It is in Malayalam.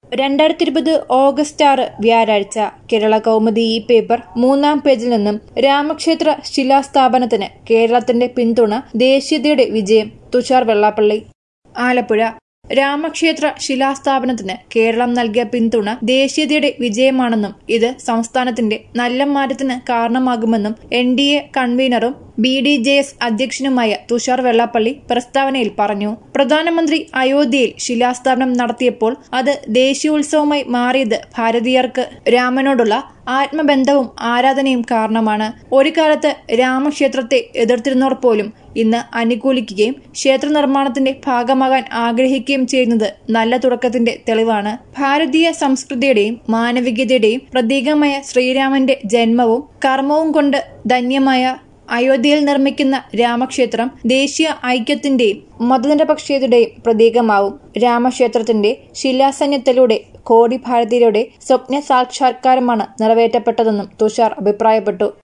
രണ്ടായിരത്തി ഇരുപത് ഓഗസ്റ്റ് ആറ് വ്യാഴാഴ്ച കേരള കൗമുദി ഈ പേപ്പർ മൂന്നാം പേജിൽ നിന്നും രാമക്ഷേത്ര ശിലാസ്ഥാപനത്തിന് കേരളത്തിന്റെ പിന്തുണ ദേശീയതയുടെ വിജയം തുഷാർ വെള്ളാപ്പള്ളി ആലപ്പുഴ രാമക്ഷേത്ര ശിലാസ്ഥാപനത്തിന് കേരളം നൽകിയ പിന്തുണ ദേശീയതയുടെ വിജയമാണെന്നും ഇത് സംസ്ഥാനത്തിന്റെ നല്ല മാറ്റത്തിന് കാരണമാകുമെന്നും എൻ ഡി എ കൺവീനറും B D J S Thushar തുഷാർ വെള്ളാപ്പള്ളി പ്രസ്താവനയിൽ പറഞ്ഞു പ്രധാനമന്ത്രി അയോധ്യയിൽ ശിലാസ്ഥാപനം നടത്തിയപ്പോൾ അത് ദേശീയോത്സവമായി മാറിയത് ഭാരതീയർക്ക് രാമനോടുള്ള ആത്മബന്ധവും ആരാധനയും കാരണമാണ് ഒരു കാലത്ത് രാമക്ഷേത്രത്തെ എതിർത്തിരുന്നവർ പോലും ഇന്ന് അനുകൂലിക്കുകയും ക്ഷേത്ര നിർമ്മാണത്തിന്റെ ഭാഗമാകാൻ ആഗ്രഹിക്കുകയും ചെയ്യുന്നത് നല്ല തുടക്കത്തിന്റെ തെളിവാണ് ഭാരതീയ സംസ്കൃതിയുടെയും മാനവികതയുടെയും പ്രതീകമായ ശ്രീരാമന്റെ ജന്മവും കർമ്മവും കൊണ്ട് ധന്യമായ അയോധ്യയിൽ നിർമ്മിക്കുന്ന രാമക്ഷേത്രം ദേശീയ ഐക്യത്തിന്റെയും മതനിരപക്ഷീയതയുടെയും പ്രതീകമാവും രാമക്ഷേത്രത്തിന്റെ ശിലാസന്യത്തിലൂടെ കോടി ഭാരതീയരുടെ സ്വപ്ന സാക്ഷാത്കാരമാണ് നിറവേറ്റപ്പെട്ടതെന്നും തുഷാർ അഭിപ്രായപ്പെട്ടു